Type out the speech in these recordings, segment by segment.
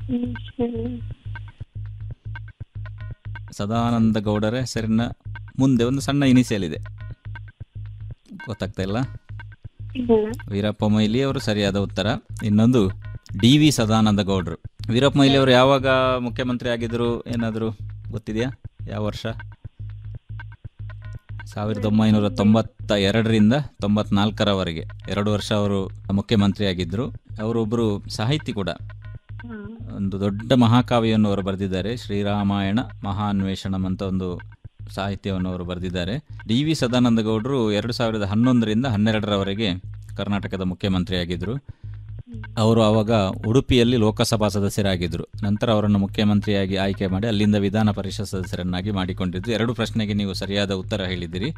ಹ್ಮ್, ಸರಿ. ಸದಾನಂದ ಗೌಡರ ಹೆಸರಿನ ಮುಂದೆ ಒಂದು ಸಣ್ಣ ಇನಿಷಿಯಲ್ ಇದೆ ಗೊತ್ತಾಗ್ತಾ ಇಲ್ಲ ಇಲ್ಲ ವೀರಪ್ಪ ಮೊಯ್ಲಿ ಅವರು ಸರಿಯಾದ ಉತ್ತರ ಇನ್ನೊಂದು ಡಿ ವಿ ಸದಾನಂದ ಗೌಡರು ವೀರಪ್ಪ ಮೊಯ್ಲಿ ಅವರು ಯಾವಾಗ ಮುಖ್ಯಮಂತ್ರಿ ಆಗಿದ್ರು ಏನಾದರೂ ಗೊತ್ತಿದೆಯಾ ಯಾವ ವರ್ಷ ಸಾವಿರದ ಒಂಬೈನೂರ ತೊಂಬತ್ತ ಎರಡರಿಂದ ತೊಂಬತ್ನಾಲ್ಕರವರೆಗೆ ಎರಡು ವರ್ಷ ಅವರು ಮುಖ್ಯಮಂತ್ರಿ ಆಗಿದ್ದರು ಅವರೊಬ್ಬರು ಸಾಹಿತಿ ಕೂಡ ಹಾ ಒಂದು ದೊಡ್ಡ ಮಹಾಕಾವ್ಯವನ್ನು ಅವರು ಬರೆದಿದ್ದಾರೆ ಶ್ರೀರಾಮಾಯಣ ಮಹಾನ್ವೇಷಣಂ ಅಂತ ಒಂದು ಸಾಹಿತ್ಯವನ್ನು ಅವರು ಬರೆದಿದ್ದಾರೆ ಡಿ ವಿ ಸದಾನಂದ ಗೌಡರು ಎರಡು ಸಾವಿರದ ಹನ್ನೊಂದರಿಂದ ಹನ್ನೆರಡರವರೆಗೆ ಕರ್ನಾಟಕದ ಮುಖ್ಯಮಂತ್ರಿಯಾಗಿದ್ದರು ಅವರು ಆವಾಗ ಉಡುಪಿಯಲ್ಲಿ ಲೋಕಸಭಾ ಸದಸ್ಯರಾಗಿದ್ದರು ನಂತರ ಅವರನ್ನು ಮುಖ್ಯಮಂತ್ರಿಯಾಗಿ ಆಯ್ಕೆ ಮಾಡಿ ಅಲ್ಲಿಂದ ವಿಧಾನ ಪರಿಷತ್ ಸದಸ್ಯರನ್ನಾಗಿ ಮಾಡಿಕೊಂಡಿದ್ದು ಎರಡು ಪ್ರಶ್ನೆಗೆ ನೀವು ಸರಿಯಾದ ಉತ್ತರ ಹೇಳಿದ್ದೀರಿ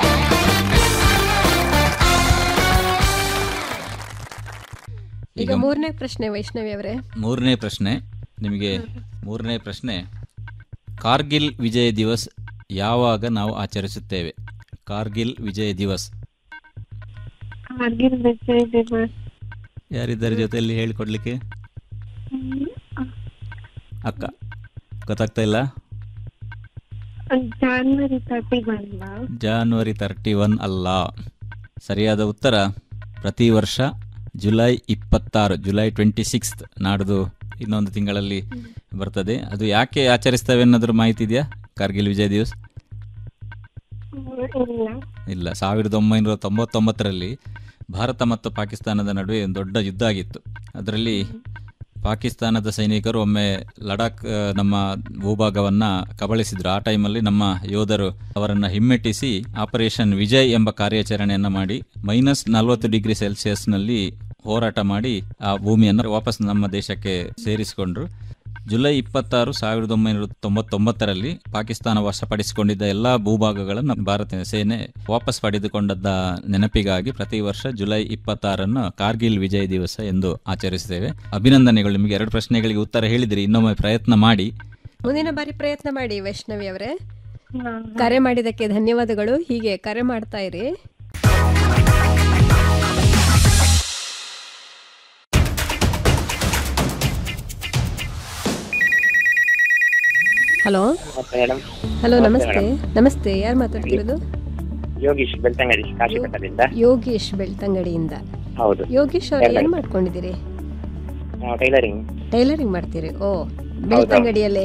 ಈಗ ಮೂರನೇ ಪ್ರಶ್ನೆ ವೈಷ್ಣವಿ ಅವರೇ ಮೂರನೇ ಪ್ರಶ್ನೆ ನಿಮಗೆ ಮೂರನೇ ಪ್ರಶ್ನೆ ಕಾರ್ಗಿಲ್ ವಿಜಯ್ ದಿವಸ್ ಯಾವಾಗ ನಾವು ಆಚರಿಸುತ್ತೇವೆ ಕಾರ್ಗಿಲ್ ವಿಜಯ್ ದಿವಸ್ ಕಾರ್ಗಿಲ್ ವಿಜಯ್ ದಿವಸ್ ಯಾರಿದ್ದಾರೆ ಜೊತೆಯಲ್ಲಿ ಹೇಳಿಕೊಡ್ಲಿಕ್ಕೆ ಹ್ಮ್, ಅಕ್ಕ ಗೊತ್ತಾಗ್ತಾ ಇಲ್ಲ January thirty one January thirty one ಅಲ್ಲ ಸರಿಯಾದ ಉತ್ತರ ಪ್ರತಿ ವರ್ಷ ಜುಲೈ ಇಪ್ಪತ್ತಾರು ಜುಲೈ ಟ್ವೆಂಟಿ ಸಿಕ್ಸ್ತ್ ನಾಡ್ದು ಇನ್ನೊಂದು ತಿಂಗಳಲ್ಲಿ ಬರ್ತದೆ ಅದು ಯಾಕೆ ಆಚರಿಸ್ತೇವೆ ಅನ್ನೋದ್ರ ಮಾಹಿತಿ ಇದೆಯಾ ಕಾರ್ಗಿಲ್ ವಿಜಯ್ ದಿವಸ್ ಇಲ್ಲ ಇಲ್ಲ ಸಾವಿರದ ಒಂಬೈನೂರ ತೊಂಬತ್ತೊಂಬತ್ತರಲ್ಲಿ ಭಾರತ ಮತ್ತು ಪಾಕಿಸ್ತಾನದ ನಡುವೆ ಒಂದು ದೊಡ್ಡ ಯುದ್ಧ ಆಗಿತ್ತು ಅದರಲ್ಲಿ ಪಾಕಿಸ್ತಾನದ ಸೈನಿಕರು ಒಮ್ಮೆ ಲಡಾಖ್ ಆ, ನಮ್ಮ ಭೂಭಾಗವನ್ನು ಕಬಳಿಸಿದ್ರು ಆ ಟೈಮಲ್ಲಿ ನಮ್ಮ ಯೋಧರು ಅವರನ್ನು ಹಿಮ್ಮೆಟ್ಟಿಸಿ ಆಪರೇಷನ್ ವಿಜಯ್ ಎಂಬ ಕಾರ್ಯಾಚರಣೆಯನ್ನು ಮಾಡಿ ಮೈನಸ್ ನಲವತ್ತು ಡಿಗ್ರಿ ಸೆಲ್ಸಿಯಸ್ನಲ್ಲಿ ಹೋರಾಟ ಮಾಡಿ ಆ ಭೂಮಿಯನ್ನು ವಾಪಸ್ ನಮ್ಮ ದೇಶಕ್ಕೆ ಸೇರಿಸಿಕೊಂಡ್ರು ಜುಲೈ ಇಪ್ಪತ್ತಾರು ಸಾವಿರದ ಒಂಬೈನೂರ ತೊಂಬತ್ತೊಂಬತ್ತರಲ್ಲಿ ಪಾಕಿಸ್ತಾನ ವಶಪಡಿಸಿಕೊಂಡಿದ್ದ ಎಲ್ಲ ಭೂಭಾಗಗಳನ್ನು ಭಾರತ ಸೇನೆ ವಾಪಸ್ ಪಡೆದುಕೊಂಡದ್ದ ನೆನಪಿಗಾಗಿ ಪ್ರತಿ ವರ್ಷ ಜುಲೈ ಇಪ್ಪತ್ತಾರನ್ನು ಕಾರ್ಗಿಲ್ ವಿಜಯ್ ದಿವಸ ಎಂದು ಆಚರಿಸುತ್ತೇವೆ ಅಭಿನಂದನೆಗಳು ನಿಮಗೆ ಎರಡು ಪ್ರಶ್ನೆಗಳಿಗೆ ಉತ್ತರ ಹೇಳಿದಿರಿ ಇನ್ನೊಮ್ಮೆ ಪ್ರಯತ್ನ ಮಾಡಿ ಮುಂದಿನ ಬಾರಿ ಪ್ರಯತ್ನ ಮಾಡಿ ವೈಷ್ಣವಿ ಅವರೇ ಹಾ ಕರೆ ಮಾಡಿದ್ದಕ್ಕೆ ಧನ್ಯವಾದಗಳು ಹೀಗೆ ಕರೆ ಮಾಡ್ತಾ ಇರಿ ಹಲೋ ಮತ್ತೆ ಮೇಡಮ್ ಹಲೋ ನಮಸ್ತೆ ನಮಸ್ತೆ ಯಾರು ಮಾತಾಡ್ತಿರೋದು ಯೋಗೀಶ್ ಬೆಳ್ತಂಗಡಿ ಕಾಶಿಪಟ್ಟದಿಂದ ಯೋಗೇಶ್ ಬೆಳ್ತಂಗಡಿಯಿಂದ ಹೌದು ಯೋಗೇಶ್ ಅವ್ರು ಏನ್ ಮಾಡ್ಕೊಂಡಿದ್ದೀರಿ ನಾವು ಟೈಲರಿಂಗ್ ಟೈಲರಿಂಗ್ ಮಾಡ್ತೀರಿ ಓ ಬೆಳ್ತಂಗಡಿಯಲ್ಲೇ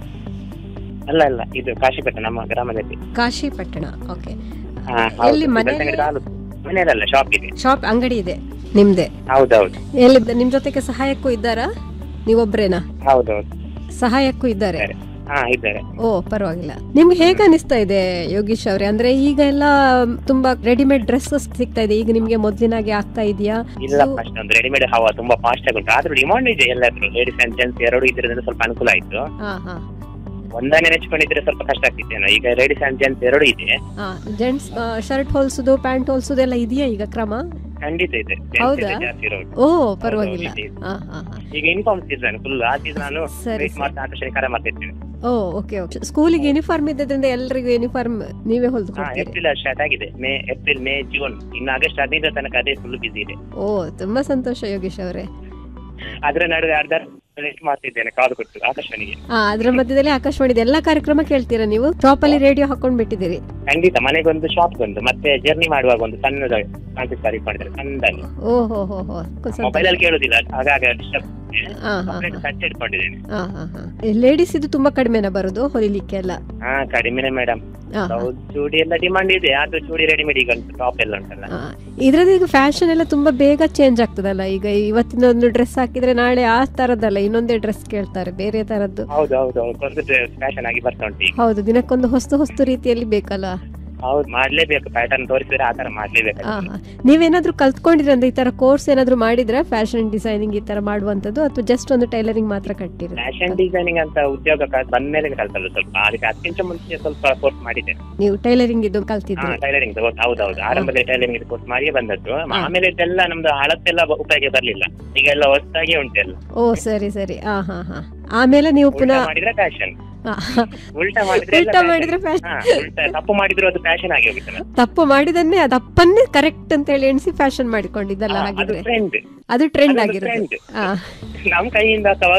ಅಲ್ಲ ಅಲ್ಲ ಇದು ಕಾಶಿಪಟ್ಟ ನಮ್ಮ ಗ್ರಾಮದಲ್ಲಿ ಕಾಶಿ ಪಟ್ಟಣ ಓಕೆ ಹಾ, ಹೌದು. ಎಲ್ಲಿ ಮನೆಯಲ್ಲಿ ಬೆಳ್ತಂಗಡಿ ತಾಲೂಕು ಮನೆಯಲ್ಲ ಶಾಪ್ ಇದೆ ಶಾಪ್ ಅಂಗಡಿ ಇದೆ ನಿಮ್ದೆ ಹೌದೌದು ಎಲ್ಲಿ ನಿಮ್ ಜೊತೆಗೆ ಸಹಾಯಕ್ಕೂ ಇದ್ದಾರಾ ನೀವೊಬ್ರೇನಾ ಹೌದೌದು ಸಹಾಯಕ್ಕೂ ಇದ್ದಾರೆ ಇದ್ದಾರೆ. ಹಾ ಇದ್ದಾರೆ ಓ ಪರವಾಗಿಲ್ಲ ನಿಮ್ಗೆ ಹೇಗೆ ಅನಿಸ್ತಾ ಇದೆ ಯೋಗೀಶ್ ಅವ್ರೆ ಅಂದ್ರೆ ಈಗ ಎಲ್ಲ ತುಂಬಾ ರೆಡಿಮೇಡ್ ಡ್ರೆಸ್ಸಸ್ ಸಿಗ್ತಾ ಇದೆ ಈಗ ನಿಮ್ಗೆ ಮೊದ್ಲಿನಾಗೆ ಆಗ್ತಾ ಇದೆಯಾ ಇಲ್ಲ ಅಷ್ಟೊಂದು ರೆಡಿಮೇಡ್ ಹವಾ ತುಂಬಾ ಫಾಸ್ಟ್ ಆಗಿ ಉಂಟು ಆದ್ರೂ ಡಿಮಾಂಡ್ ಇದೆ ಎಲ್ಲಾದ್ರೂ ಲೇಡೀಸ್ ಅಂಡ್ ಜೆಂಟ್ಸ್ ಎರಡು ಇದ್ರಿಂದ ಸ್ವಲ್ಪ ಅನುಕೂಲ ಆಯ್ತು ಹಾ ಹಾ ಒಂದನ್ನೇ ನೆಚ್ಕೊಂಡಿದ್ರೆ ಸ್ವಲ್ಪ ಕಷ್ಟ ಆಗ್ತಿತ್ತೇನೋ ಈಗ ಲೇಡೀಸ್ ಅಂಡ್ ಜೆಂಟ್ಸ್ ಎರಡು ಇದೆ ಹಾ ಜೆಂಟ್ಸ್ ಶರ್ಟ್ ಹೊಲ್ಸುದು ಪ್ಯಾಂಟ್ ಹೊಲ್ಸುದು ಎಲ್ಲ ಇದೆಯಾ ಈಗ ಕ್ರಮ ಖಂಡಿತ ಇದೆ Gents ಹೌದಾ? ಇದೆ ಜಾಸ್ತಿ ಇರೋದು ಓ ಪರವಾಗಿಲ್ಲ ಹೌದು, ಇದೆ. ಹಾ ಹಾ ಹಾ ಈಗ ಯೂನಿಫಾರ್ಮ್ ಸೀಸನ್ ಫುಲ್ ಆ ಸೀಸನ್ ನಾನು ಸರಿ, ವೇಟ್ ಸರಿ. ಮಾಡ್ತಾ ಆಕರ್ಷಣೆ ಕರೆ ಮಾಡ್ತಿರ್ತೀನಿ ಓ ಓಕೆ ಓಕೆ ಸ್ಕೂಲಿಗೆ ಯೂನಿಫಾರ್ಮ್ ಇದ್ದದ್ರಿಂದ ಎಲ್ರಿಗೂ ಯೂನಿಫಾರ್ಮ್ ನೀವೇ ಹೊಲ್ದು ಹಾ ಕೊಡ್ತೀರಿ ಏಪ್ರಿಲ್ ಸ್ಟಾರ್ಟ್ ಆಗಿದೆ ಮೇ ಏಪ್ರಿಲ್ ಮೇ ಜೂನ್ ಇನ್ನು ಆಗಸ್ಟ್ ಹದಿನೈದರ ತನಕ ಅದೇ ಫುಲ್ ಬಿಸಿ ಇದೆ ಓ ತುಂಬಾ ಸಂತೋಷ ಯೋಗೀಶ್ ಅವರೇ ಅದ್ರ ನಡುವೆ ಅರ್ಧ ರೆಸ್ಟ್ ಮಾಡ್ತಿದ್ದೇನೆ ಕಾಲ್ ಕೊಟ್ಟು ಆಕಾಶವಾಣಿಗೆ ಆ ಅದ್ರ ಮಧ್ಯದಲ್ಲಿ ಆಕಾಶವಾಣಿದ ಎಲ್ಲಾ ಕಾರ್ಯಕ್ರಮ ಕೇಳ್ತೀರಾ ನೀವು ಶಾಪ್ ಅಲ್ಲಿ ರೇಡಿಯೋ ಹಾಕೊಂಡ್ ಬಿಟ್ಟಿದ್ದೀರಿ ಖಂಡಿತ ಮನೆಗೊಂದು ಶಾಪ್ ಒಂದು ಮತ್ತೆ ಜರ್ನಿ ಮಾಡುವಾಗ ಒಂದು ಸಣ್ಣದ ಕಾನ್ಸೆಪ್ಟ್ ಸಾರಿ ಮಾಡಿದ್ರೆ ಸಣ್ಣದಾಗಿ ಓ ಹೋ ಹೋ ಹೋ ಸಂತೋಷ. ಮೊಬೈಲ್ ಅಲ್ಲಿ ಕೇಳುದಿಲ್ಲ ಹಾಗಾಗಿ ಡಿಸ್ಟರ್ಬ್ ಹಾ ಹಾ ಸಪ್ರೇಟ್ ಸೆಟ್ ಇಟ್ಕೊಂಡಿದ್ದೇನೆ ಹಾ ಹಾ ಹಾ ಲೇಡೀಸ್ ಇದು ತುಂಬಾ ಕಡಿಮೆನಾ ಬರೋದು ಹೊಲಿಲಿಕ್ಕೆ ಎಲ್ಲ ಹಾ ಕಡಿಮೆನೆ ಮೇಡಮ್ ಹಾ, ಹಾ. ಚೂಡಿ ಎಲ್ಲ ಡಿಮಾಂಡ್ ಇದೆ ಅದು ಚೂಡಿ ರೆಡಿಮೇಡ್ ಈಗ ಉಂಟು ಟಾಪ್ ಎಲ್ಲ ಉಂಟಲ್ಲ ಹಾ. ಇದ್ರದ್ದು ಈಗ ಫ್ಯಾಷನ್ ಎಲ್ಲ ತುಂಬಾ ಬೇಗ ಚೇಂಜ್ ಆಗ್ತದಲ್ಲ ಈಗ ಇವತ್ತಿನ ಒಂದು ಡ್ರೆಸ್ ಹಾಕಿದ್ರೆ ನಾಳೆ ಆ ತರದ್ದಲ್ಲ ಇನ್ನೊಂದೇ ಡ್ರೆಸ್ ಕೇಳ್ತಾರೆ ಬೇರೆ ತರದ್ದು ಹೌದು ಹೌದು ಹೌದು ಹೊಸ ಫ್ಯಾಷನ್ ಆಗಿ ಬರ್ತಾ ಉಂಟು ಈಗ ಹೌದು ದಿನಕ್ಕೊಂದು ಹೊಸ್ತು ಹೊಸ್ತು ರೀತಿಯಲ್ಲಿ ಬೇಕಲ್ಲ ಹೌದು ಮಾಡ್ಲೇಬೇಕು ಪ್ಯಾಟರ್ನ್ ತೋರಿಸಿದ್ರೆ ಆ ತರ ಮಾಡ್ಲೇಬೇಕು ಹಾ ಹಾ ನೀವೇನಾದ್ರೂ ಕಲ್ತ್ಕೊಂಡಿದ್ರೆ ಅಂದ್ರೆ ಈ ತರ ಕೋರ್ಸ್ ಏನಾದ್ರೂ ಮಾಡಿದ್ರೆ ಫ್ಯಾಷನ್ ಡಿಸೈನಿಂಗ್ ಈ ತರ ಮಾಡುವಂತದ್ದು ಅಥವಾ ಜಸ್ಟ್ ಒಂದು ಟೈಲರಿಂಗ್ ಮಾತ್ರ ಕಟ್ಟಿದ್ರೆ ಫ್ಯಾಷನ್ ಡಿಸೈನಿಂಗ್ ಅಂತ ಉದ್ಯೋಗ ಕ- ಬಂದ್ಮೇಲೆ ಕಲ್ತಲ್ಲ ಸ್ವಲ್ಪ ಅದಕ್ಕೆ ಅದಕ್ಕಿಂತ ಮುಂಚೆ ಸ್ವಲ್ಪ ಕೋರ್ಸ್ ಮಾಡಿದ್ದೆ ನೀವು ಟೈಲರಿಂಗ್ ಇದು ಹಾ ಕಲ್ತಿದ್ರಿ ಟೈಲರಿಂಗ್ ಹೌದೌದು ಆರಂಭದಲ್ಲಿ ಟೈಲರಿಂಗ್ ಕೋರ್ಸ್ ಮಾಡಿಯೇ ಬಂದದ್ದು ಆಮೇಲೆ ಇದೆಲ್ಲ ನಮ್ದು ಹಳತ್ತೆಲ್ಲ ಬ- ಉಪಯೋಗ ಬರ್ಲಿಲ್ಲ ಈಗ ಎಲ್ಲ ಹೊಸದಾಗಿ ಉಂಟೆಲ್ಲ ಓ ಸರಿ ಸರಿ ಹಾ ಹಾ ಹಾ ಆಮೇಲೆ ನೀವು ಉಲ್ಟಾ ಪುನಃ ಮಾಡಿದ್ರೆ ಫ್ಯಾಷನ್ ಹಾ, ಉಲ್ಟಾ ಮಾಡಿದ್ರೆ ಎಲ್ಲ ಉಲ್ಟಾ fashion. ಮಾಡಿದ್ರೆ fashion. ಹಾ, ಉಲ್ಟಾ ತಪ್ಪು ಮಾಡಿದ್ರು ಅದು ಫ್ಯಾಷನ್ ಆಗಿ ಹೋಗುತ್ತಲ್ಲ ತಪ್ಪು ಮಾಡಿದನ್ನೇ ಅದು ತಪ್ಪನ್ನೇ ಕರೆಕ್ಟ್ ಅಂತ ಹೇಳಿ ಎಣಿಸಿ ಫ್ಯಾಷನ್ ಮಾಡಿಕೊಂಡಿದ್ದಲ್ಲ ಹಾ, ಅದು ಹಾಗಿದ್ರೆ ಟ್ರೆಂಡ್ ಅದು ಟ್ರೆಂಡ್ ಅದೊಂದು ಆಗಿರೋದು trend. ಹಾ ನಮ್ ಕೈಯಿಂದ ಅಥವಾ